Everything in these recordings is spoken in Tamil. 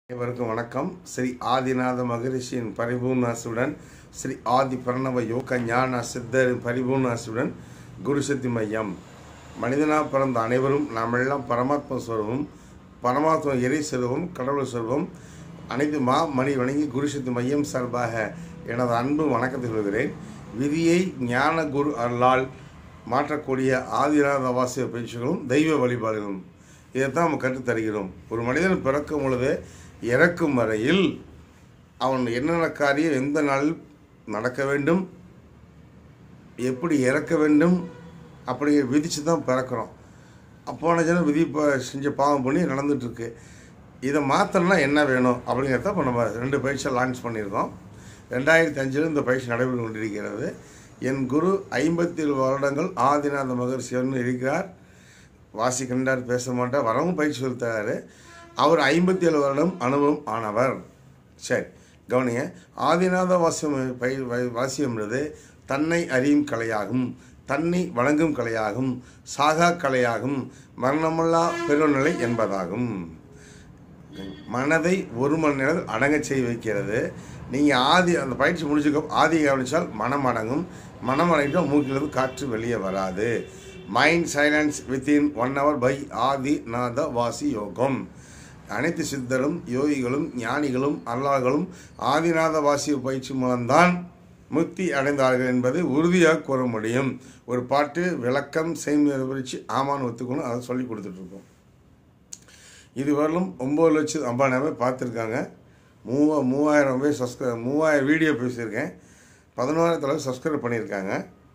அனைவருக்கும் வணக்கம் ஸ்ரீ ஆதிநாத மகரிஷியின் பரிபூர்ணாசுடன் ஸ்ரீ ஆதி பிரணவ யோக ஞான சித்தரின் பரிபூர்ணாசுடன் குருசக்தி மையம் மனிதனாக பிறந்த அனைவரும் நாம் எல்லாம் பரமாத்ம ஸ்வரூபம் பரமாத்ம இறை செல்வம் கடவுள் செல்வம் அனைத்து மா மணி வணங்கி குருசக்தி மையம் சார்பாக எனது அன்பு வணக்கத்தை சொல்கிறேன் விதியை ஞான குரு அருளால் மாற்றக்கூடிய ஆதிநாத வாசிய பயிற்சிகளும் தெய்வ வழிபாடுகளும் இதைத்தான் நம்ம கற்றுத் தருகிறோம் ஒரு மனிதன் பிறக்கும் பொழுது இறக்கும் வரையில் அவன் என்னென்ன காரியம் எந்த நாளில் நடக்க வேண்டும் எப்படி இறக்க வேண்டும் அப்படி விதித்து தான் பிறக்கிறோம் போன ஜனம் விதி ப- செஞ்ச பாவம் பண்ணி நடந்துட்டுருக்கு இதை மாற்றணும்னா என்ன வேணும் அப்படிங்கிறத இப்போ நம்ம ரெண்டு பயிற்சியை லான்ச் பண்ணியிருக்கோம் ரெண்டாயிரத்தி அஞ்சில் இந்த பயிற்சி நடைபெற்று கொண்டிருக்கிறது என் குரு ஐம்பத்தி ஏழு வருடங்கள் ஆதிநாத மகர்ஷியர்னு இருக்கிறார் வாசிக்கின்றார் பேச மாட்டார் வரவும் பயிற்சி சொல்லித்தராரு அவர் ஐம்பத்தி ஏழு வருடம் அனுபவம் ஆனவர் சரி கவனிங்க ஆதிநாத வாசியம் பய வ- வாசியம்ன்றது தன்னை அறியும் கலையாகும் தன்னை வணங்கும் கலையாகும் சாகா கலையாகும் மரணமில்லா பெருநிலை என்பதாகும் மனதை ஒரு மணி நேரம் அடங்க செய்ய வைக்கிறது நீங்கள் ஆதி அந்த பயிற்சி முடிச்சுக்க ஆதி கவனித்தால் மனம் அடங்கும் மனம் அடங்கிட்டால் மூக்கிலிருந்து காற்று வெளியே வராது mind silence within one hour by ஆதி நாத வாசி யோகம் அனைத்து சித்தரும் யோகிகளும் ஞானிகளும் அல்லாஹ்களும் ஆதிநாத வாசி பயிற்சி மூலம்தான் முக்தி அடைந்தார்கள் என்பதை உறுதியாக கூற முடியும் ஒரு பாட்டு விளக்கம் செய்முறை பயிற்சி ஆமான்னு ஒத்துக்கணும் அதை சொல்லி கொடுத்துட்ருக்கோம் இதுவரையிலும் ஒம்பது லட்சம் ஐம்பதாயிரம் பேர் பார்த்துருக்காங்க மூவா மூவாயிரம் பேர் சப்ஸ்கிரை மூவாயிரம் வீடியோ பேசியிருக்கேன் பதினோராயிரத்தில் சப்ஸ்கிரைப் பண்ணியிருக்காங்க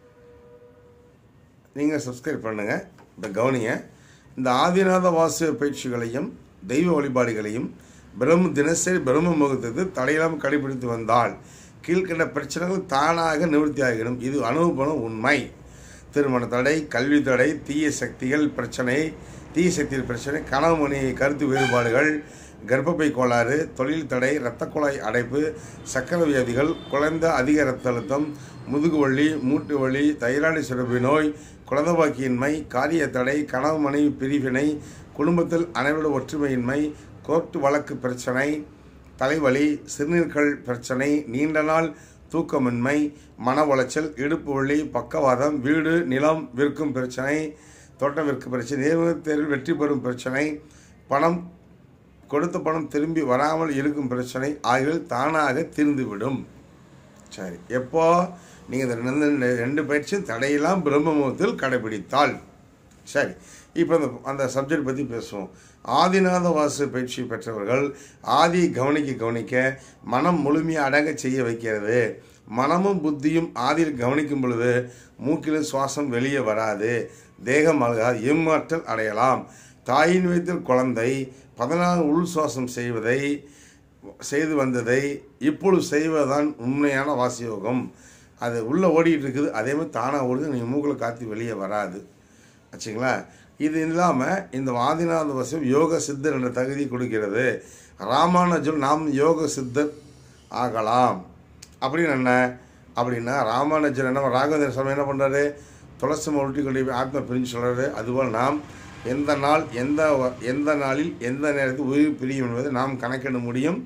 நீங்கள் சப்ஸ்கிரைப் பண்ணுங்கள் இந்த கவனிங்க இந்த ஆதிநாத வாச பயிற்சிகளையும் தெய்வ வழிபாடுகளையும் பிரம்ம தினசரி பிரம்ம முகூர்த்தத்தை தடையில்லாமல் கடைபிடித்து வந்தால் கீழ்கண்ட பிரச்சனைகள் தானாக நிவர்த்தியாகிடும் இது அனுபவம் உண்மை திருமண தடை கல்வி தடை தீய சக்திகள் பிரச்சனை தீய சக்திகள் பிரச்சனை கனவு மணி கருத்து வேறுபாடுகள் கர்ப்பப்பை கோளாறு தொழில் தடை இரத்த குழாய் அடைப்பு சக்கரை வியாதிகள் குழந்தை அதிக இரத்த அழுத்தம் முதுகு வலி மூட்டு வலி தைராய்டு சுரப்பி நோய் குழந்தைபாக்கியின்மை காரிய தடை கனவு மனைவி பிரிவினை குடும்பத்தில் அனைவரோட ஒற்றுமையின்மை கோர்ட்டு வழக்கு பிரச்சனை தலைவலி சிறுநீர்கள் பிரச்சனை நீண்ட நாள் தூக்கமின்மை மன உளைச்சல் இடுப்பு வலி பக்கவாதம் வீடு நிலம் விற்கும் பிரச்சனை தோட்டம் விற்கும் பிரச்சனை நேர்முக தேர்வில் வெற்றி பெறும் பிரச்சனை பணம் கொடுத்த பணம் திரும்பி வராமல் இருக்கும் பிரச்சனை ஆகியவை தானாக தீர்ந்துவிடும் சரி எப்போ நீங்கள் இந்த ரெண்டு ரெண்டு பயிற்சியும் தடையெல்லாம் பிரம்ம முகத்தில் கடைபிடித்தால் சரி இப்போ அந்த அந்த சப்ஜெக்ட் பற்றி பேசுவோம் ஆதிநாத வாசு பயிற்சி பெற்றவர்கள் ஆதி கவனிக்க கவனிக்க மனம் முழுமையாக அடங்க செய்ய வைக்கிறது மனமும் புத்தியும் ஆதியில் கவனிக்கும் பொழுது மூக்கிலும் சுவாசம் வெளியே வராது தேகம் அழகாது எம்மாற்றல் அடையலாம் தாயின் வயிற்றில் குழந்தை பதினாறு உள் சுவாசம் செய்வதை செய்து வந்ததை இப்பொழுது செய்வதுதான் உண்மையான வாசியோகம் அது உள்ளே ஓடிட்டு இருக்குது அதே மாதிரி தானாக ஓடுது நீங்கள் மூக்கில் காற்று வெளியே வராது ஆச்சுங்களா இது இல்லாமல் இந்த ஆதிநாத வசம் யோக சித்தர் என்ற தகுதி கொடுக்கிறது ராமானுஜம் நாம் யோக சித்தர் ஆகலாம் அப்படின்னு என்ன அப்படின்னா ராமானுஜர் என்ன ராகவேந்திர சுவாமி என்ன பண்ணுறாரு துளசி உருட்டி கொண்டு போய் ஆத்மா பிரிஞ்சு சொல்கிறாரு அதுபோல் நாம் எந்த நாள் எந்த வ- எந்த நாளில் எந்த நேரத்தில் உயிர் பிரியும் என்பதை நாம் கணக்கிட முடியும்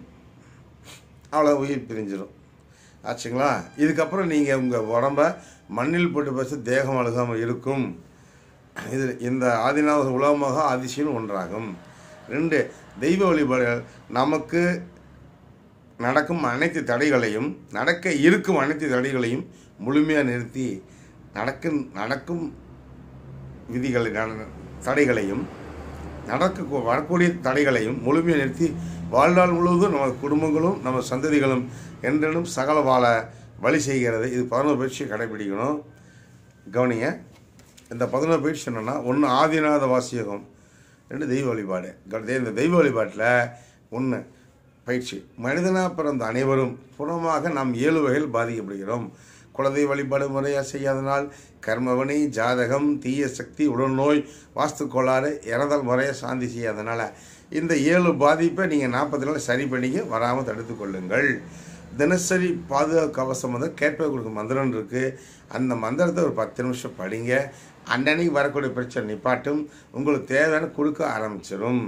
அவ்வளோ உயிர் பிரிஞ்சிடும் ஆச்சுங்களா இதுக்கப்புறம் நீங்கள் உங்கள் உடம்ப மண்ணில் போட்டு பேச தேகம் அழுகாமல் இருக்கும் இது இந்த ஆதிநாத உலகமாக அதிசயம் ஒன்றாகும் ரெண்டு தெய்வ வழிபாடுகள் நமக்கு நடக்கும் அனைத்து தடைகளையும் நடக்க இருக்கும் அனைத்து தடைகளையும் முழுமையாக நிறுத்தி நடக்கும் நடக்கும் விதிகளை நட- தடைகளையும் நடக்க வரக்கூடிய தடைகளையும் முழுமையாக நிறுத்தி வாழ்நாள் முழுவதும் நம்ம குடும்பங்களும் நம்ம சந்ததிகளும் என்றென்றும் சகல வாழ வழி செய்கிறது இது பதினோரு பயிற்சியை கடைபிடிக்கணும் கவனிங்க இந்த பதினோரு பயிற்சி என்னென்னா ஒன்று ஆதிநாத வாசியகம் ரெண்டு தெய்வ வழிபாடு க- இந்த தெய்வ வழிபாட்டில் ஒன்று பயிற்சி மனிதனாக பிறந்த அனைவரும் புறமாக நாம் ஏழு வகையில் பாதிக்கப்படுகிறோம் குலதெய்வ வழிபாடு முறையாக செய்யாதனால் கர்மவனி ஜாதகம் தீய சக்தி உடல்நோய் வாஸ்து கோளாறு இறந்தல் முறையாக சாந்தி செய்யாதனால இந்த ஏழு பாதிப்பை நீங்கள் நாற்பத்தி நாள் சரி பண்ணிக்க வராமல் தடுத்து கொள்ளுங்கள் தினசரி பாதுகாப்பு கவசம் வந்து கேட்பை கொடுக்க மந்திரம் இருக்குது அந்த மந்திரத்தை ஒரு பத்து நிமிஷம் படிங்க அன்னன்னைக்கு வரக்கூடிய பிரச்சனை நிப்பாட்டும் உங்களுக்கு தேவையான கொடுக்க ஆரம்பிச்சிடும்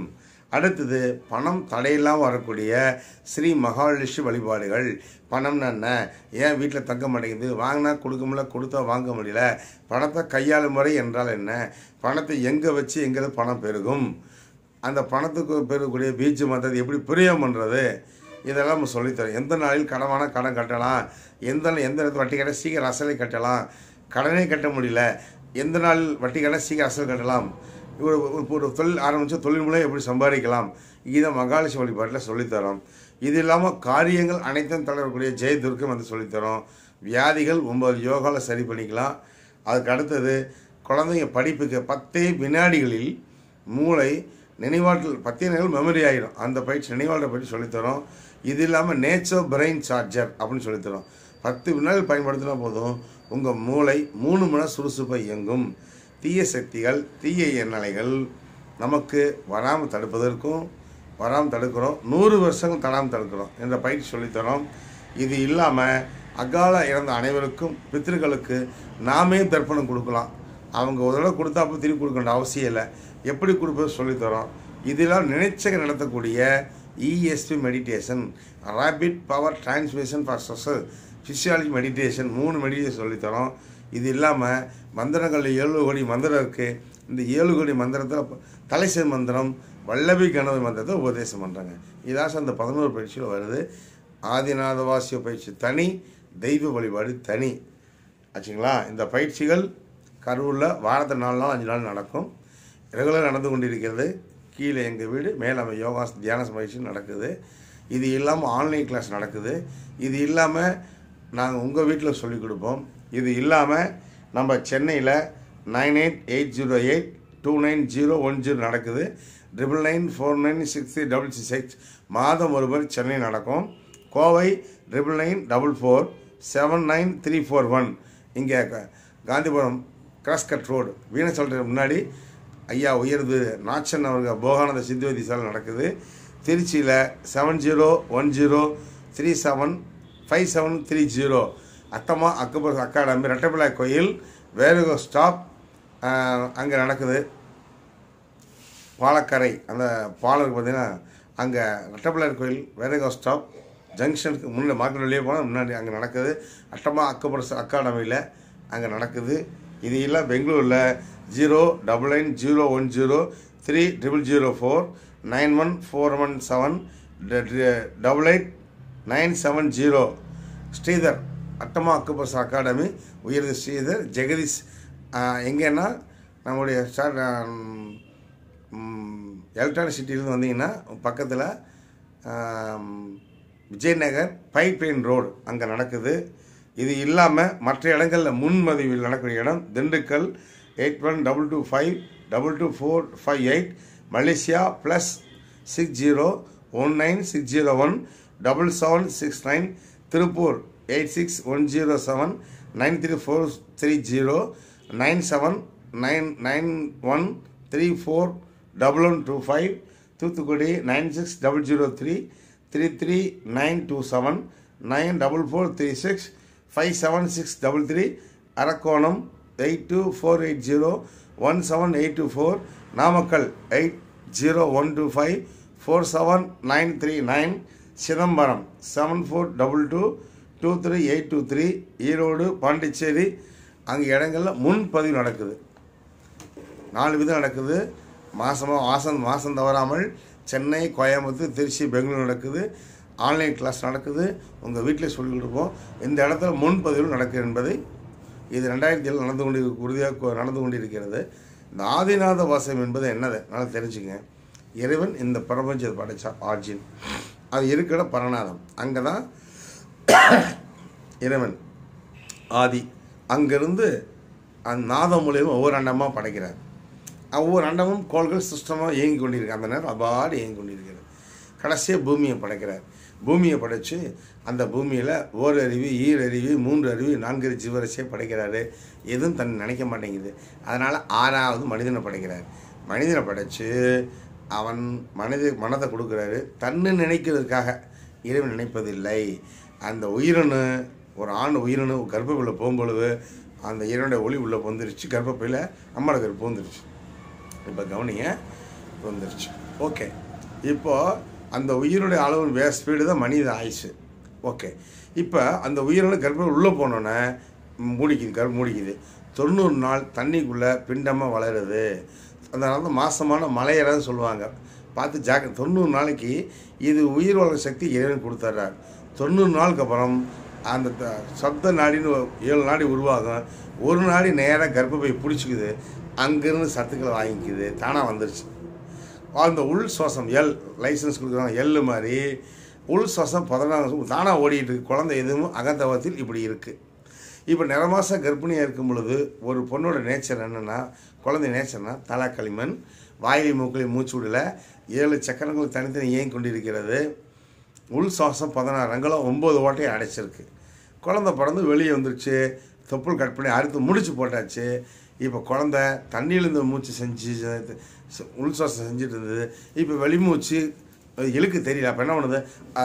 அடுத்தது பணம் தடையில்லாமல் வரக்கூடிய ஸ்ரீ மகாலட்சுமி வழிபாடுகள் பணம்னு என்ன ஏன் வீட்டில் தங்க மாட்டேங்குது வாங்கினா கொடுக்க முடியல கொடுத்தா வாங்க முடியல பணத்தை கையாளும் முறை என்றால் என்ன பணத்தை எங்கே வச்சு எங்கே பணம் பெருகும் அந்த பணத்துக்கு பெறக்கூடிய பீச்சு மற்றது எப்படி பிரியம் பண்ணுறது இதெல்லாம் நம்ம சொல்லித்தரோம் எந்த நாளில் கடமான கடன் கட்டலாம் எந்த எந்த இடத்துல வட்டி கடை சீக்கிரம் அசலை கட்டலாம் கடனே கட்ட முடியல எந்த நாள் வட்டி கடை சீக்கிரம் அசல் கட்டலாம் ஒரு ஒரு- ஒரு தொழில் ஆரம்பித்து தொழில் மூலம் எப்படி சம்பாதிக்கலாம் இதை மகாலட்சுமி வழிபாட்டில் சொல்லித்தரோம் இது இல்லாமல் காரியங்கள் அனைத்தும் தளரக்கூடிய ஜெயதுர்க்கம் வந்து சொல்லித்தரோம் வியாதிகள் ஒன்பது யோகாவில் சரி பண்ணிக்கலாம் அதுக்கு அடுத்தது குழந்தைங்க படிப்புக்கு பத்தே வினாடிகளில் மூளை நினைவாற்றல் பத்தே நினைவுகள் மெமரி ஆகிடும் அந்த பயிற்சி நினைவாற்றல் பற்றி சொல்லித்தரோம் இது இல்லாமல் நேச்சர் பிரெயின் சார்ஜர் அப்படின்னு சொல்லித்தரோம் பத்து வினாடிகள் பயன்படுத்தினா போதும் உங்கள் மூளை மூணு மணி நேரம் சுறுசுறுப்பாக இயங்கும் தீய சக்திகள் தீய எண்ணலைகள் நமக்கு வராமல் தடுப்பதற்கும் வராமல் தடுக்கிறோம் நூறு வருஷங்கள் தடாமல் தடுக்கிறோம் என்ற பயிற்சி சொல்லித்தரோம் இது இல்லாமல் அகால இறந்த அனைவருக்கும் பித்திருக்களுக்கு நாமே தர்ப்பணம் கொடுக்கலாம் அவங்க ஒரு தடவை கொடுத்தா அப்போ திருப்பி கொடுக்க வேண்டிய அவசியம் இல்லை எப்படி கொடுப்பது சொல்லித்தரோம் இதெல்லாம் நினைச்சக நடத்தக்கூடிய ESP meditation rapid power transmission for social physiology meditation மூணு மெடிடேஷன் சொல்லித்தரோம் இது இல்லாமல் மந்திரங்களில் ஏழு கோடி மந்திரம் இருக்குது இந்த ஏழு கோடி மந்திரத்தில் தலைசை மந்திரம் வல்லபி கணபதி மந்திரத்தை உபதேசம் பண்ணுறாங்க இதாசம் அந்த பதினோரு பயிற்சியில் வருது ஆதிநாத வாசிய பயிற்சி தனி தெய்வ வழிபாடு தனி ஆச்சுங்களா இந்த பயிற்சிகள் கரூரில் வாரத்தில் நாலு நாள் அஞ்சு நாள் நடக்கும் ரெகுலர் நடந்து கொண்டிருக்கிறது கீழே எங்கள் வீடு மேலே நம்ம யோகா தியான பயிற்சி நடக்குது இது இல்லாமல் ஆன்லைன் கிளாஸ் நடக்குது இது இல்லாமல் நாங்கள் உங்கள் வீட்டில் சொல்லிக் கொடுப்போம் இது இல்லாமல் நம்ம சென்னையில் nine eight eight zero eight two nine zero one zero நடக்குது triple nine four nine six double six six மாதம் ஒரு முறை சென்னை நடக்கும் Kovai triple nine double four seven nine three four one இங்கே காந்திபுரம் கிராஸ்கட் ரோடு வீணசல்ற முன்னாடி ஐயா உயர்து நாச்சன் அவர்கள் போகானந்த சித்துவதி சாலை நடக்குது திருச்சியில் seven zero one zero three seven five seven three zero அத்தமா அக்பர் அகாடமி ரெட்டப்பிள்ளாய் கோயில் வேலுகோ ஸ்டாப் அங்கே நடக்குது பாலக்கரை அந்த பாலருக்கு பார்த்தீங்கன்னா அங்கே ரெட்டப்பிள்ளையார் கோயில் வேரகோ ஸ்டாப் ஜங்ஷனுக்கு முன்னாடி மார்க்கெட் வெளியே போனால் முன்னாடி அங்கே நடக்குது அட்டமா அக்கபுர அகாடமியில் அங்கே நடக்குது இது எல்லாம் பெங்களூரில் zero double nine zero one zero three triple zero four nine one four one seven double eight nine seven zero Sridhar அட்டமா அக்குபர்ஸ் அகாடமி உயர்ந்த ஸ்ரீதர் ஜெகதீஷ் ஆஹ், எங்கன்னா நம்முடைய ஸ்டார் எலக்ட்ரானிக் சிட்டிலேருந்து வந்தீங்கன்னா பக்கத்தில் விஜயநகர் பைப்லைன் ரோடு அங்கே நடக்குது இது இல்லாமல் மற்ற இடங்களில் முன்மதிவில் நடக்கக்கூடிய இடம் Dindigul eight one double two five double two four five eight Malaysia plus six zero one nine six zero one double seven six nine Tiruppur eight six one zero seven nine three four three zero nine seven nine nine one three four double one two five Thoothukudi nine six double zero three three three nine two seven nine double four three six five seven six double three Arakkonam eight two four eight zero one seven eight two four Namakkal eight zero one two five four seven nine three nine Chidambaram seven four double two two three eight two three Erode Pondicherry அங்கே இடங்களில் முன்பதிவு நடக்குது நாலு விதம் நடக்குது மாதமாக மாதம் மாதம் தவறாமல் சென்னை கோயம்புத்தூர் திருச்சி பெங்களூர் நடக்குது ஆன்லைன் கிளாஸ் நடக்குது உங்கள் வீட்டிலே சொல்லிக் கொடுப்போம் இந்த இடத்துல முன்பதிவு நடக்குது என்பதை இது ரெண்டாயிரத்தி ஏழு நடந்து கொண்டு உறுதியாக கொ- நடந்து கொண்டிருக்கிறது இந்த ஆதிநாத வாசம் என்பது என்னது நல்லா தெரிஞ்சுங்க இறைவன் இந்த பிரபஞ்சத்தை படைச்சா ஆர்ஜின் அது இருக்கிற பரநாதம் அங்கே தான் இறைவன் ஆதி அங்கிருந்து அந்த நாதம் மூலியமாக ஒவ்வொரு அண்டமாக படைக்கிறார் ஒவ்வொரு அண்டமும் கோள்கள் சிஸ்டமாக இயங்கி கொண்டிருக்கு அந்த நேரம் அபாடு இயங்கி கொண்டிருக்கிறது கடைசியாக பூமியை படைக்கிறார் பூமியை படைச்சு அந்த பூமியில் ஓரறிவு ஈரறிவு மூன்று அறிவு நான்கு ஜீவரசியை படைக்கிறாரு எதுவும் தன் நினைக்க மாட்டேங்குது அதனால் ஆறாவது மனிதனை படைக்கிறார் மனிதனை படைச்சு அவன் மனித மனதை கொடுக்குறாரு தன்னை நினைக்கிறதுக்காக இறைவன் நினைப்பதில்லை அந்த உயிரணு ஒரு ஆண் உயிரணு கர்ப்பப்பையில் போகும்பொழுது அந்த இறைவனுடைய ஒளி உள்ளே வந்துருச்சு கர்ப்பப்பையில் அம்மாவோட கருப்பு வந்துருச்சு இப்போ கவனிங்க வந்துருச்சு ஓகே இப்போ அந்த உயிருடைய அளவு வே ஸ்பீடு தான் மனித ஆயுசு ஓகே இப்போ அந்த உயிரணு கர்ப்பம் உள்ளே போனோன்னே மூடிக்குது கரு மூடிக்குது தொண்ணூறு நாள் தண்ணிக்குள்ளே பிண்டமாக வளருது அதனால தான் மாசமான மலையறன்னு சொல்லுவாங்க பார்த்து ஜாக்க தொண்ணூறு நாளைக்கு இது உயிர் வளர சக்தி இறைவன் கொடுத்துட்றார் தொண்ணூறு நாளுக்கு அப்புறம் அந்த த- சப்த நாடின்னு ஒரு ஏழு நாடி உருவாகும் ஒரு நாடி நேராக கர்ப்பப்பை பிடிச்சிக்குது அங்கேருந்து சத்துக்களை வாங்கிக்குது தானாக வந்துருச்சு அந்த உள் சுவாசம் எல் லைசன்ஸ் கொடுக்குறாங்க எள்ளு மாதிரி உள் சுவாசம் பதினாறு தானாக ஓடிட்டு இருக்கு குழந்தை எதுவும் அகத்தவத்தில் இப்படி இருக்குது இப்போ நிறமாச கர்ப்பிணியாக இருக்கும் பொழுது ஒரு பொண்ணோட நேச்சர் என்னென்னா குழந்தை நேச்சர்னா தலா களிமண் வாயிலை மூக்கிலை மூச்சு விடல ஏழு சக்கரங்கள் தனித்தனி இயங்கி கொண்டிருக்கிறது உள் சுவாசம் பதினாறு அங்கலம் ஒம்பது ஓட்டையை அடைச்சிருக்கு குழந்தை பிறந்து வெளியே வந்துருச்சு தொப்புள் கட் பண்ணி அறுத்து முடிச்சு போட்டாச்சு இப்போ குழந்தை தண்ணியிலேருந்து மூச்சு செஞ்சு செ- உள் சுவாசம் செஞ்சுட்டு இருந்தது இப்போ வெளிமூச்சு அது இழுக்கு தெரியல அப்போ என்ன பண்ணுது ஆ,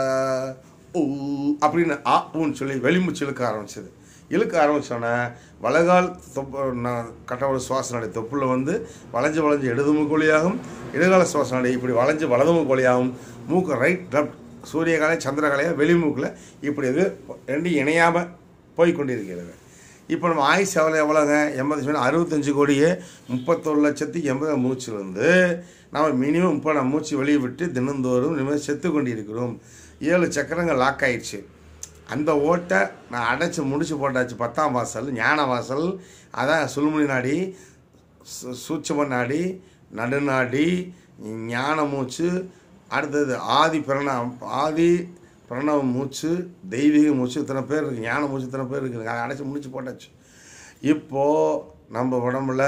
ஊ அப்படின்னு ஆ ஊன்னு சொல்லி வெளிமூச்சு இழுக்க ஆரம்பிச்சது இழுக்க ஆரம்பித்தோன்னே வலகால் தொப்பு நான் கட்டவர சுவாச நடை தொப்புல வந்து வளைஞ்சு வளைஞ்சு இடது மூக்கொழியாகும் இடகால சுவாச நடை இப்படி வளைஞ்சு வலது மூக்கொழியாகும் மூக்கு ரைட் லெஃப்ட் சூரியகாலை சந்திரகாலையாக வெளிமூக்கில் இப்படி இது ரெண்டும் இணையாமல் போய் கொண்டிருக்கிறது இப்போ நம்ம ஆயுஷ் எவ்வளோ எவ்வளோங்க எண்பது சொன்னால் அறுபத்தஞ்சு கோடியே முப்பத்தொரு லட்சத்தி எண்பது மூச்சிலிருந்து நம்ம மினிமம் முப்பது மூச்சு வெளியே விட்டு தினந்தோறும் நிமிடம் செத்து கொண்டிருக்கிறோம் ஏழு சக்கரங்கள் லாக் ஆயிடுச்சு அந்த ஓட்டை நான் அடைச்சி முடிச்சு போட்டாச்சு பத்தாம் வாசல் ஞான வாசல் அதான் சுழுமுனி நாடி சு- சூட்சும நாடி நடுநாடி ஞான மூச்சு அடுத்தது ஆதி பிரணவம் ஆதி பிரணவ மூச்சு தெய்வீக மூச்சு இத்தனை பேர் இருக்குது ஞான மூச்சு இத்தனை பேர் இருக்குது அதை அடைச்சி முடிச்சு போட்டாச்சு இப்போது நம்ம உடம்புல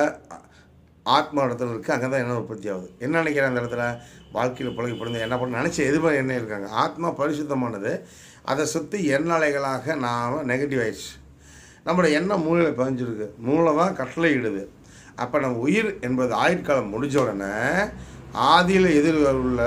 ஆத்மா இடத்துல இருக்குது அங்கே தான் என்ன உற்பத்தி ஆகுது என்ன நினைக்கிறேன் அந்த இடத்துல வாழ்க்கையில் பழகி பிறந்து என்ன பண்ண நினச்சி எதுவும் என்ன இருக்காங்க ஆத்மா பரிசுத்தமானது அதை சுற்றி எண்ணலைகளாக நாம் நெகட்டிவ் ஆயிடுச்சு நம்மளோட எண்ணம் மூளையில் பதிஞ்சிருக்கு மூளை தான் கட்டளை இடுது அப்போ நம்ம உயிர் என்பது ஆயுட்காலம் முடிஞ்ச உடனே ஆதியில் எதிர் உள்ள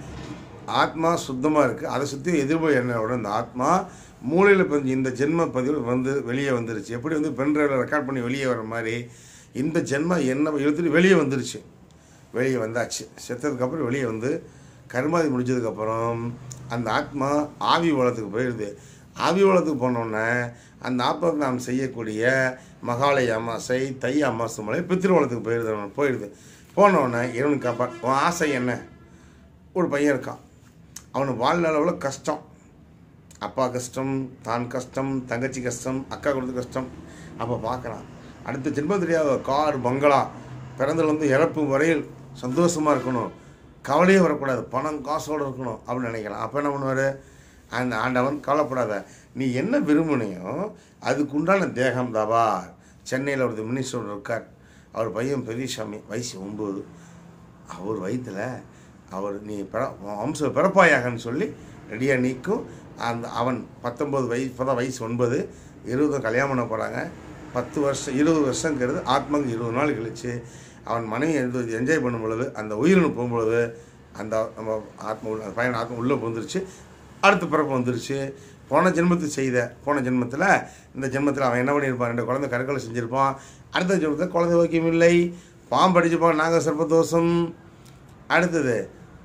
ஆத்மா சுத்தமாக இருக்குது அதை சுற்றி எதிர்ப்பு எண்ணோட இந்த ஆத்மா மூளையில் பதிஞ்சு இந்த ஜென்ம பதிவு வந்து வெளியே வந்துருச்சு எப்படி வந்து பென்ட்ரைவில் ரெக்கார்ட் பண்ணி வெளியே வர மாதிரி இந்த ஜென்ம எண்ணம் இழுத்துட்டு வெளியே வந்துருச்சு வெளியே வந்தாச்சு செத்ததுக்கப்புறம் வெளியே வந்து கருமாதி முடிஞ்சதுக்கப்புறம் அந்த ஆத்மா ஆவி உலகத்துக்கு போயிடுது ஆவி உலகத்துக்கு போனோடனே அந்த ஆத்மா நாம் செய்யக்கூடிய மகாலய அமாசை தை அமாசை மலை பித்திருவளத்துக்கு போயிடுது போயிடுது போனோடனே இறைவனுக்கு காப்பா உன் ஆசை என்ன ஒரு பையன் இருக்கான் அவனுக்கு வாழ்நாளவில் கஷ்டம் அப்பா கஷ்டம் தான் கஷ்டம் தங்கச்சி கஷ்டம் அக்கா கொடுத்த கஷ்டம் அப்போ பார்க்குறான் அடுத்த ஜென்மத்திலேயே கார் பங்களா பிறந்ததுலேருந்து இறப்பு வரையில் சந்தோஷமாக இருக்கணும் கவலையே வரக்கூடாது பணம் காசோடு இருக்கணும் அப்படின்னு நினைக்கலாம் அப்போ என்ன பண்ணுவார் அந்த ஆண்டவன் கவலைப்படாத நீ என்ன விரும்புனியோ அதுக்குண்டான தேகம் தவா சென்னையில் ஒரு மினிஸ்டர் இருக்கார் அவர் பையன் பெரியசாமி வயசு ஒம்பது அவர் வயித்துல அவர் நீ பிற வம்ச பிறப்பாயாகன்னு சொல்லி ரெடியாக நிற்கும் அந்த அவன் பத்தொம்பது வயசு இப்போ தான் வயசு ஒன்பது இருபதும் கல்யாணம் பண்ண போகிறாங்க பத்து வருஷம் இருபது வருஷங்கிறது ஆத்மாக்கு இருபது நாள் கழிச்சு அவன் மனைவி எழுது என்ஜாய் பண்ணும் பொழுது அந்த உயிரினு போகும்பொழுது அந்த நம்ம ஆத்மா உள்ள அந்த பையன் ஆத்மா உள்ளே புகுந்துருச்சு அடுத்த பிறப்பு வந்துருச்சு போன ஜென்மத்தில் செய்த போன ஜென்மத்தில் இந்த ஜென்மத்தில் அவன் என்ன பண்ணியிருப்பான் ரெண்டு குழந்தை கருக்கலை செஞ்சுருப்பான் அடுத்த ஜென்மத்தில் குழந்தை வைக்கியம் இல்லை பாம்பு அடிச்சுப்பான் நாக சர்ப்ப தோஷம் அடுத்தது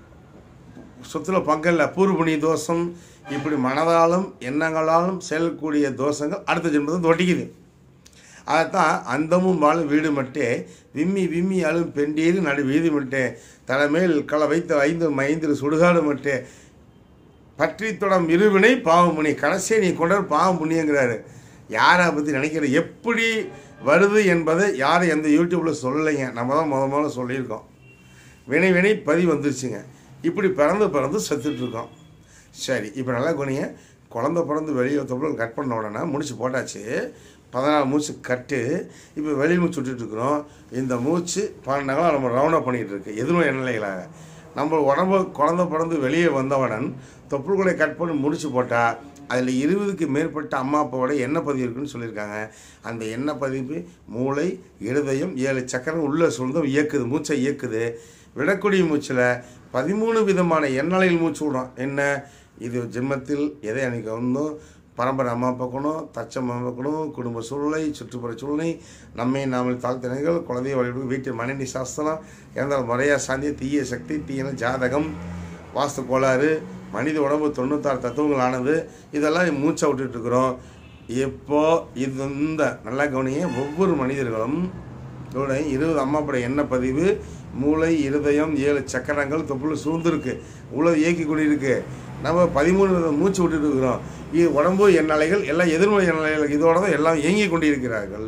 சொத்துல பங்கல்ல பூர்வபுணி தோஷம் இப்படி மனதாலும் எண்ணங்களாலும் செயல்கூடிய தோஷங்கள் அடுத்த ஜென்மத்தை தொட்டிக்குது அதைத்தான் அந்தமும் வாழும் வீடு மட்டே விம்மி விம்மி அழும் பெண்டீர் நடு வீதி மட்டே தலைமேல் களை வைத்த ஐந்து மைந்திரு சுடுகாடு மட்டே பற்றி தொடம் இருவினை பாவமுனி கடைசியை நீ கொண்டார் பாவம் புண்ணியங்கிறாரு யாரை பற்றி நினைக்கிற எப்படி வருது என்பதை யாரும் எந்த யூடியூப்பில் சொல்லலைங்க நம்ம தான் முத முதல்ல சொல்லியிருக்கோம் வினை வினை பதிவு வந்துருச்சுங்க இப்படி பிறந்து பிறந்து செத்துட்டு இருக்கோம் சரி இப்போ நல்லா குனிய குழந்த பிறந்து வெளியே தொப்புள் கட் பண்ண உடனே முடிச்சு போட்டாச்சு பதினாலு மூச்சு கட்டு இப்போ வெளி மூச்சு விட்டுட்டு இருக்கிறோம் இந்த மூச்சு பன்னெண்டாம் நம்ம ரவுண்டப் பண்ணிகிட்டு இருக்கு எதுவும் எண்ணலைகளாக நம்ம உடம்பு குழந்த பிறந்து வெளியே வந்தவுடன் தொப்புள்களை கட் பண்ணி முடிச்சு போட்டால் அதில் இருபதுக்கு மேற்பட்ட அம்மா அப்பாவோட எண்ணெய் பதிவு இருக்குன்னு சொல்லியிருக்காங்க அந்த எண்ணெய் பதிவு மூளை இருதயம் ஏழு சக்கரம் உள்ள சுழ்ந்து இயக்குது மூச்சை இயக்குது விடக்கூடிய மூச்சில் பதிமூணு விதமான எண்ணலையில் மூச்சு விடும் என்ன இது ஜென்மத்தில் எதை அன்னைக்கு வந்தோம் பரம்பரை அம்மா அப்பா குணம் தச்சம் அம்மா குணம் குடும்ப சூழ்நிலை சுற்றுப்புற சூழ்நிலை நம்மை நாமல் தாழ்த்தினர்கள் குழந்தைய வழிபடு வீட்டு மனைவி சாஸ்திரம் இறந்தால் முறையா சாந்தி தீய சக்தி தீயன ஜாதகம் வாஸ்து கோளாறு மனித உடம்பு தொண்ணூத்தாறு தத்துவங்களானது இதெல்லாம் மூச்சை விட்டுட்டு இருக்கிறோம் இப்போ இது இந்த நல்லா கவனிங்க ஒவ்வொரு மனிதர்களும் இதோட இருபது அம்மாப்பட எண்ணெய் பதிவு மூளை இருதயம் ஏழு சக்கரங்கள் தொப்புள் சூழ்ந்துருக்கு இவ்வளோ இயக்கி கொண்டிருக்கு நம்ம பதிமூணு வித மூச்சு விட்டுட்டு இருக்கிறோம் இது உடம்பு எண்ணலைகள் எல்லாம் எதிர்மறை எண்ணலைகள் இதோட தான் எல்லாம் இயங்கி கொண்டிருக்கிறார்கள்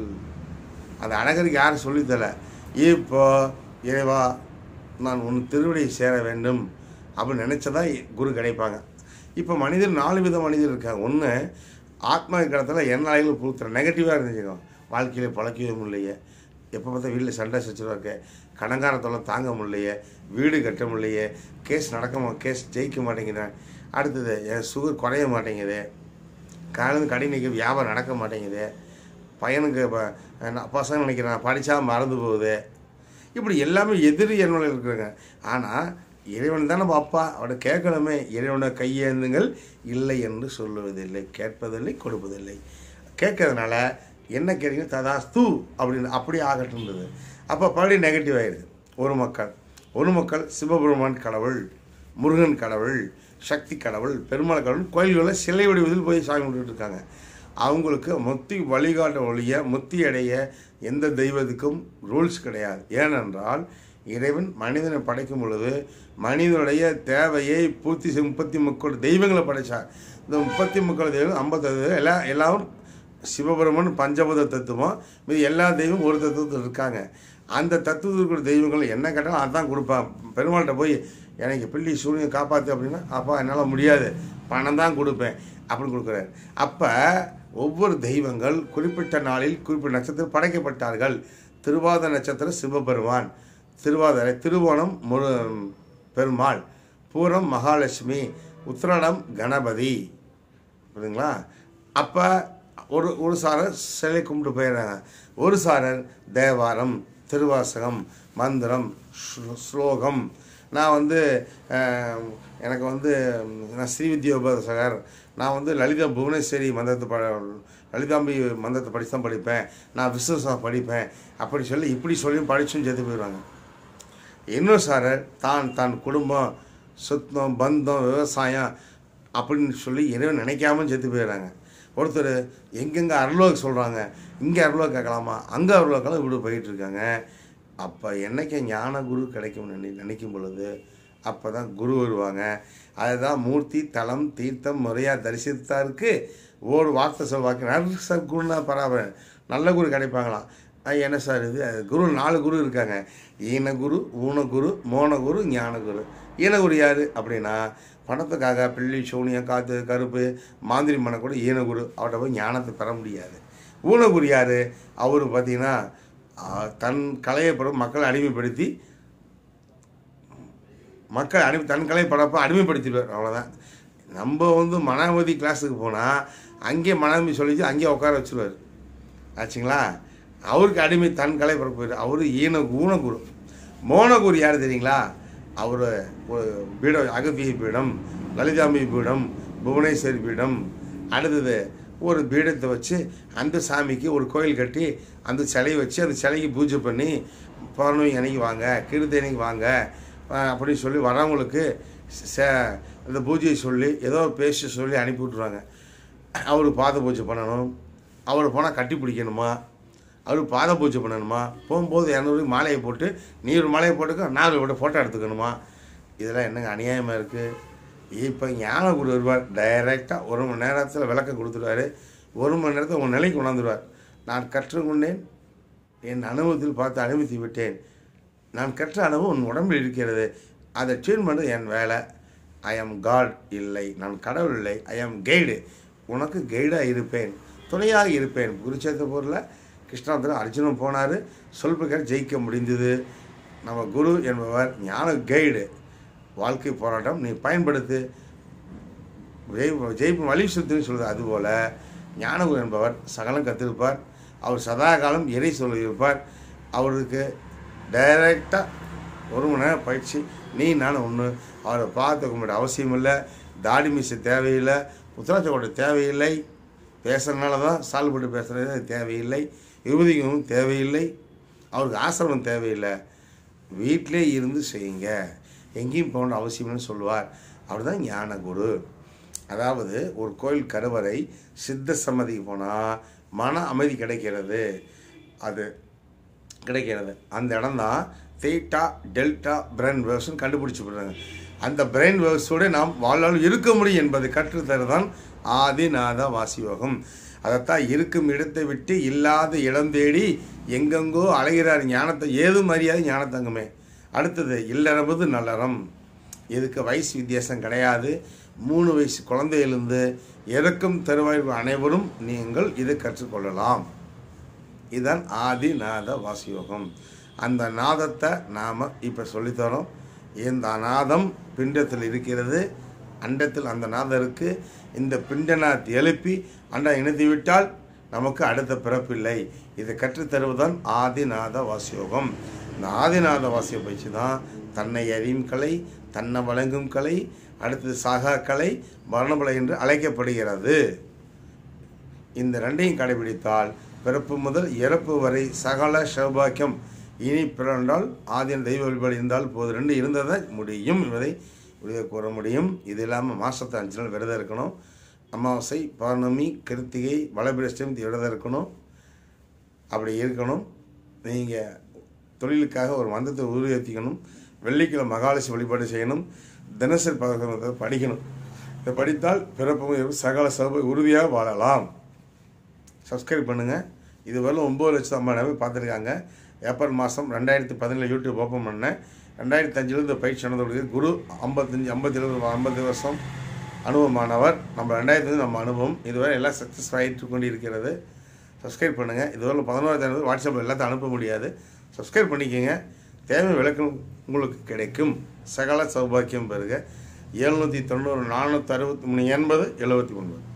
அந்த அழகருக்கு யாரும் சொல்லித்தர இப்போ இறைவா நான் உன் திருவடியை சேர வேண்டும் அப்படின்னு நினச்சதா குரு கிடைப்பாங்க இப்போ மனிதர் நாலு வித மனிதர் இருக்காங்க ஒன்று ஆத்மா இருக்கிற இடத்துல எண்ணலைகள் புழுத்துற நெகட்டிவாக இருந்துச்சுக்கோ வாழ்க்கையில் பழக்கவே முடியலையே எப்போ பார்த்தா வீட்டில் சண்டை சச்சுருவா இருக்கு கடங்காரத்தோட தாங்க முடியலையே வீடு கட்ட முடியலையே கேஸ் நடக்க மா கேஸ் ஜெயிக்க மாட்டேங்கிறேன் அடுத்தது என் சுகர் குறைய மாட்டேங்குது காலேருந்து கடை நிற்க வியாபாரம் நடக்க மாட்டேங்குது பையனுக்கு இப்போ நான் பசங்க நினைக்கிறேன் படித்தா மறந்து போகுது இப்படி எல்லாமே எதிரி என்னோட இருக்கிறாங்க ஆனால் இறைவன் தான் நம்ம அப்பா அவனை கேட்கணுமே இறைவனை கையேந்துங்கள் இல்லை என்று சொல்லுவதில்லை கேட்பதில்லை கொடுப்பதில்லை கேட்கறதுனால என்ன கேட்குங்க ததாஸ்து அப்படின்னு அப்படி ஆகட்டும்ன்றது அப்போ படி நெகட்டிவ் ஆயிடுது ஒரு மக்கள் ஒரு மக்கள் சிவபெருமான் கடவுள் முருகன் கடவுள் சக்தி கடவுள் பெருமாள் கடவுள் கோயில்களில் சிலை வடிவத்தில் போய் சாமி கும்பிட்டுட்டு இருக்காங்க அவங்களுக்கு முக்தி வழிகாட்ட ஒழிய முக்தி அடைய எந்த தெய்வத்துக்கும் ரூல்ஸ் கிடையாது ஏனென்றால் இறைவன் மனிதனை படைக்கும் பொழுது மனிதனுடைய தேவையை பூர்த்தி செய்ய முப்பத்தி முக்கோடி தெய்வங்களை படைச்சார் இந்த முப்பத்தி முக்கோடி தெய்வம் ஐம்பத்தது எல்லா எல்லாரும் சிவபெருமன் பஞ்சபத தத்துவம் மீது எல்லா தெய்வம் ஒரு தத்துவத்தில் இருக்காங்க அந்த தத்துவத்தில் இருக்கிற தெய்வங்கள் என்ன கேட்டாலும் அதான் கொடுப்பான் பெருமாள்கிட்ட போய் எனக்கு பிள்ளை சூரியன் காப்பாற்று அப்படின்னா அப்பா என்னால் முடியாது பணம் தான் கொடுப்பேன் அப்படின்னு கொடுக்குறாரு அப்போ ஒவ்வொரு தெய்வங்கள் குறிப்பிட்ட நாளில் குறிப்பிட்ட நட்சத்திரம் படைக்கப்பட்டார்கள் திருவாத நட்சத்திரம் சிவபெருமான் திருவாதிரை திருவோணம் முரு பெருமாள் பூரம் மகாலட்சுமி உத்திராடம் கணபதி புரியுதுங்களா அப்போ ஒரு ஒரு சாரர் சிலை கும்பிட்டு போயிடுறாங்க ஒரு சாரர் தேவாரம் திருவாசகம் மந்திரம் ஸ்லோ- ஸ்லோகம் நான் வந்து அஹ், எனக்கு வந்து நான் ஸ்ரீவித்யோபதசகர் நான் வந்து லலிதா புவனேஸ்வரி மந்திரத்தை ப லலிதாம்பி மந்திரத்தை படித்து தான் படிப்பேன் நான் விஸ்வசம் படிப்பேன் அப்படி சொல்லி இப்படி சொல்லி படிச்சும் சேர்த்து போயிடுவாங்க இன்னொரு சாரர் தான் தான் குடும்பம் சுத்தம் பந்தம் விவசாயம் அப்படின்னு சொல்லி இறைவன் நினைக்காம செத்து போயிடுறாங்க ஒருத்தர் எங்கெங்கே அருளோக்கு சொல்கிறாங்க இங்கே அருளோக்கு கேட்கலாமா அங்கே அருளோக்கெல்லாம் இப்படி போயிட்டு இருக்காங்க அப்போ என்னைக்கு ஞான குரு கிடைக்கும் நினை நினைக்கும் பொழுது அப்போ தான் குரு வருவாங்க அதுதான் மூர்த்தி தலம் தீர்த்தம் முறையாக தரிசித்தாருக்கு ஒரு வார்த்தை சொல்வாங்க நல்ல சார் குருனா பராபரன் நல்ல குரு கிடைப்பாங்களாம் அது என்ன சார் இது அது குரு நாலு குரு இருக்காங்க ஈனகுரு ஊனகுரு மோனகுரு ஞானகுரு ஈனகுரு யார் அப்படின்னா பணத்துக்காக பிள்ளை சூனியம் காத்து கருப்பு மாந்திரி மன கூட ஈனகுரு அவர்கிட்ட போய் ஞானத்தை பெற முடியாது ஊனகுரு யார் அவர் பார்த்தீங்கன்னா ஆ, தன் கலையை பிறகு மக்களை அடிமைப்படுத்தி மக்கள் அடி தன் கலை படப்போ அடிமைப்படுத்திடுவார் அவ்வளோதான் நம்ம வந்து மனாமதி கிளாஸுக்கு போனால் அங்கே மனாமதி சொல்லிச்சு அங்கேயே உட்கார வச்சுருவார் ஆச்சுங்களா அவருக்கு அடிமை தன் கலை பரப்பு அவர் ஈன ஊனகுரு மோனகுரு யார் தெரியுங்களா அவர் ஒரு பீடம் அகத்திய பீடம் லலிதாம்பி பீடம் புவனேஸ்வரி பீடம் அடுத்தது ஒரு பீடத்தை வச்சு அந்த சாமிக்கு ஒரு கோயில் கட்டி அந்த சிலையை வச்சு அந்த சிலைக்கு பூஜை பண்ணி பௌர்ணமி அன்னைக்கு வாங்க கிருத்தி அன்னைக்கு வாங்க அஹ் அப்படின்னு சொல்லி வரவங்களுக்கு ச அந்த பூஜையை சொல்லி ஏதோ பேசி சொல்லி அனுப்பி விட்ருவாங்க அவருக்கு பாத பூஜை பண்ணணும் அவர் போனால் கட்டி பிடிக்கணுமா அவருக்கு பாத பூஜை பண்ணணுமா போகும்போது இரநூறு மாலையை போட்டு நீ ஒரு மாலையை போட்டுக்க நான் ஒரு போட்டு ஃபோட்டோ எடுத்துக்கணுமா இதெல்லாம் என்னங்க அநியாயமாக இருக்குது இப்போ ஞான குரு வருவார் டைரெக்டாக ஒரு மணி நேரத்தில் விளக்கம் கொடுத்துருவாரு ஒரு மணி நேரத்தில் உங்கள் நிலைக்கு கொண்டாந்துருவார் நான் கற்றுக்கொண்டேன் என் அனுபவத்தில் பார்த்து அனுமதி விட்டேன் நான் கற்ற அனுபவம் உன் உடம்பில் இருக்கிறது அதை ட்யூன் பண்ணுறது என் வேலை ஐ ஆம் காட் இல்லை நான் கடவுள் இல்லை ஐ ஆம் கைடு உனக்கு கைடாக இருப்பேன் துணையாக இருப்பேன் குருச்சேத்திரபூரில் கிருஷ்ணாபுரம் அர்ஜுனன் போனார் சொல்புக்கார் ஜெயிக்க முடிந்தது நம்ம குரு என்பவர் ஞான கைடு வாழ்க்கை போராட்டம் நீ பயன்படுத்து ஜெய் ஜெயிப்பு வழி சுத்துன்னு சொல்லுது அதுபோல் ஞானகுரு என்பவர் சகலம் கற்றிருப்பார் அவர் சதா காலம் இறை சொல்லியிருப்பார் அவருக்கு டைரெக்டாக ஒரு மணி நேரம் பயிற்சி நீ நானும் ஒன்று அவரை பார்த்துக்க முடிய அவசியம் இல்லை தாடி மீசை தேவையில்லை உத்தராட்ச கோட்டை தேவையில்லை பேசுகிறனால தான் சால்வ் போட்டு பேசுகிறது அது தேவையில்லை விபூதிக்கும் தேவையில்லை அவருக்கு ஆசிரமம் தேவையில்லை வீட்டிலே இருந்து செய்யுங்க எங்கேயும் போகணும் அவசியம்னு சொல்லுவார் அவர் தான் ஞான குரு அதாவது ஒரு கோயில் கருவறை சித்த சம்மதிக்கு போனால் மன அமைதி கிடைக்கிறது அது கிடைக்கிறது அந்த இடம் தான் தீட்டா டெல்டா பிரெயின் வேவ்ஸ்னு கண்டுபிடிச்சி விடுறாங்க அந்த பிரெயின் வேவ்ஸோடு நாம் வாழ்நாள் இருக்க முடியும் என்பதை கற்றுத்தருதான் ஆதிநாத வாசியோகம் அதைத்தான் இருக்கும் இடத்தை விட்டு இல்லாத இடம் தேடி எங்கெங்கோ அலைகிறார் ஞானத்தை ஏதும் அறியாது ஞானத்தங்கமே அடுத்தது இல்லறபது நல்லறம் இதுக்கு வயசு வித்தியாசம் கிடையாது மூணு வயசு குழந்தையிலிருந்து இறக்கும் தருவாய் அனைவரும் நீங்கள் இதை கற்றுக்கொள்ளலாம் இதுதான் ஆதிநாத வாசியோகம் அந்த நாதத்தை நாம் இப்போ சொல்லித்தரோம் இந்த நாதம் பிண்டத்தில் இருக்கிறது அண்டத்தில் அந்த நாதம் இருக்குது இந்த பிண்டநாத் எழுப்பி அண்டம் இணைத்து விட்டால் நமக்கு அடுத்த பிறப்பில்லை இதை கற்றுத்தருவதுதான் ஆதிநாத வாசியோகம் இந்த ஆதிநாத வாசிய பயிற்சி தான் தன்னை அறியும் கலை தன்னை வழங்கும் கலை அடுத்தது சாகா கலை மரணபலை என்று அழைக்கப்படுகிறது இந்த ரெண்டையும் கடைபிடித்தால் பிறப்பு முதல் இறப்பு வரை சகல சௌபாக்கியம் இனி பிறந்தால் ஆதின தெய்வ வழிபாடு இருந்தால் போது ரெண்டு இருந்ததை முடியும் என்பதை உறுதியாக கூற முடியும் இது இல்லாமல் மாதத்தை அஞ்சு நாள் விரதம் இருக்கணும் அமாவாசை பௌர்ணமி கிருத்திகை வளபிரஷ்டம் விரதம் இருக்கணும் அப்படி இருக்கணும் நீங்கள் தொழிலுக்காக ஒரு மந்திரத்தை உருவேற்றிக்கணும் வெள்ளிக்கிழமை மகாலட்சுமி வழிபாடு செய்யணும் தினசரி பகவத்தை படிக்கணும் இதை படித்தால் பிறப்பும் இறப்பும் சகல சபை உறுதியாக வாழலாம் சப்ஸ்கிரைப் பண்ணுங்கள் இதுவரை ஒம்பது லட்சம் ஐம்பது பேர் பார்த்துருக்காங்க ஏப்ரல் மாதம் ரெண்டாயிரத்தி பதினேழு யூடியூப் ஓப்பன் பண்ணேன் ரெண்டாயிரத்தி அஞ்சில் இந்த பயிற்சி நடந்து குரு ஐம்பத்தஞ்சு ஐம்பத்தி ஏழு ஐம்பது வருஷம் அனுபவமானவர் நம்ம ரெண்டாயிரத்தி நம்ம அனுபவம் இதுவரை எல்லாம் சக்ஸஸ் ஆகிட்டு கொண்டு இருக்கிறது சப்ஸ்கிரைப் பண்ணுங்கள் இதுவரை பதினோராயிரத்தி வாட்ஸ்அப்பில் எல்லாத்தையும் அனுப்ப முடியாது சப்ஸ்கிரைப் பண்ணிக்கோங்க தேவை விளக்கம் உங்களுக்கு கிடைக்கும் சகல சௌபாக்கியம் பெறுக எழுநூற்றி தொண்ணூறு நானூற்றி அறுபத்தி மூணு எண்பது எழுபத்தி ஒன்பது